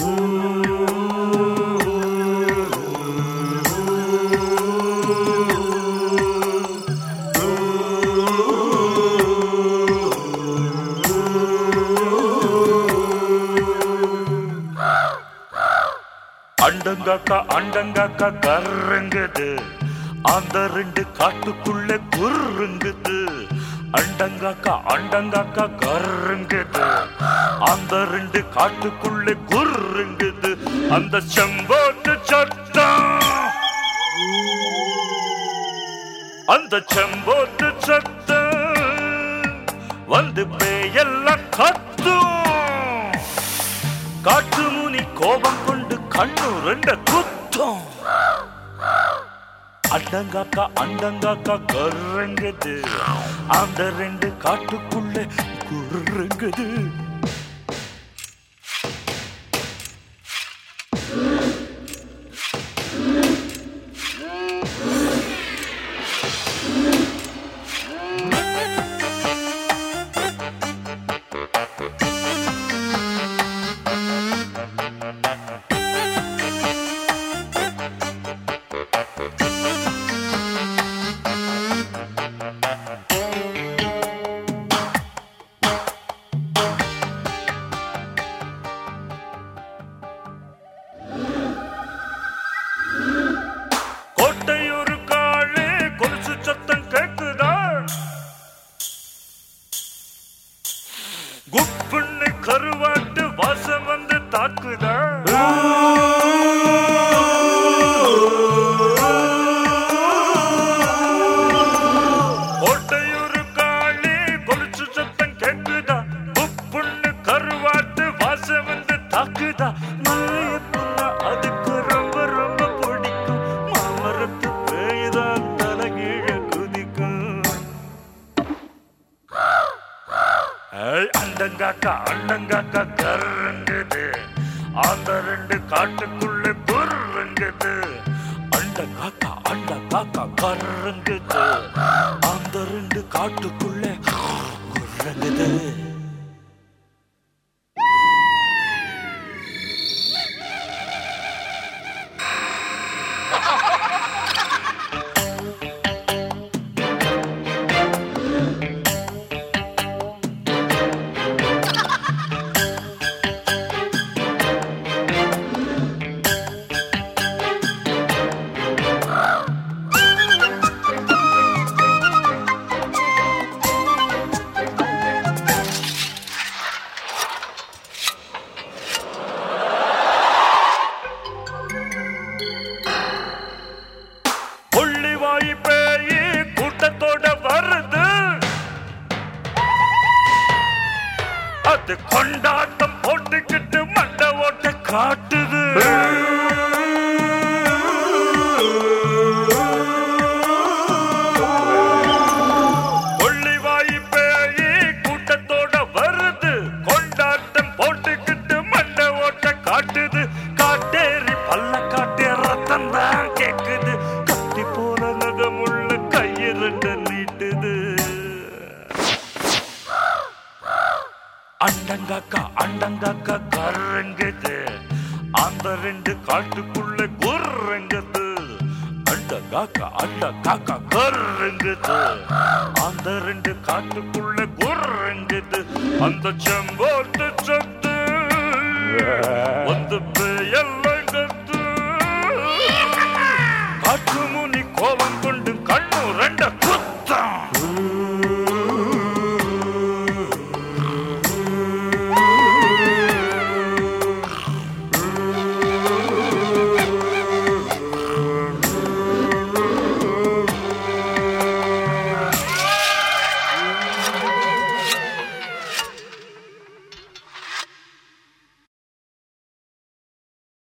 அண்டங்காக்கா அண்டங்காக்கா கருங்குது அந்த ரெண்டு காட்டுக்குள்ள குறுங்குது அண்டங்காக்கா அண்டங்காக்கா கருங்குது அந்த ரெண்டு காட்டுக்குள்ள குறுங்குது அந்த செம்போட்டு சத்தம் அந்த செம்போட்டு சத்தம் வந்து பேயெல்லாம் கத்தும் காட்டு முனி கோபம் கொண்டு கண்ணு ரெண்ட குத்தம் அண்டங்காக்கா அண்டங்காக்கா கருங்குது அந்த ரெண்டு காட்டுக்குள்ள குறுங்குது கோட்டையூரு காளே கொலுசு சத்தம் கேக்குதா குப்புன்னு கருவாட்டு வாசம் வந்து தாக்குதா கோட்டையூரு காளே கொலுசு சத்தம் கேக்குதா குப்புன்னு கருவாட்டு வாசம் வந்து தாக்குதா மலையத்துள்ள அதுக்கு ரொம்ப ரொம்ப பிடிக்கும் மாமரத்து பேய்தான் தலைகீழ குதிக்கும் ஏய், அண்டங்காக்கா அண்டங்காக்கா கருங்குது அந்த ரெண்டு காட்டுக்குள்ள குறுங்குது அண்டங்காக்கா அண்டங்காக்கா கருங்குது அந்த ரெண்டு காட்டுக்குள்ள குறுங்குது கொள்ளிவாய் பேயி கூட்டத்தோட வருது அது கொண்டாட்டம் போட்டுக்கிட்டு மண்டை ஓட்ட காட்டுது கொள்ளிவாய் பேயி கூட்டத்தோட வருது கொண்டாட்டம் போட்டுக்கிட்டு மண்டை ஓட்ட காட்டுது காட்டேரி பல்ல காட்டே ரத்தம் தான் கேக்குது கத்தி போல நகமுள்ள கையிரண்ட நீட்டுது அண்டங்காக்கா அண்டங்காக்கா கருங்குது அந்த ரெண்டு காட்டுக்குள்ள குறுங்குது அண்டங்காக்கா அண்டங்காக்கா கருங்குது அந்த ரெண்டு காட்டுக்குள்ள குறுங்குது அந்த செம்போட்டு சத்து வந்து எல்லாம் கத்து காட்டு முனி கோபம் கொண்டு கண்ணு ரெண்ட குத்தம்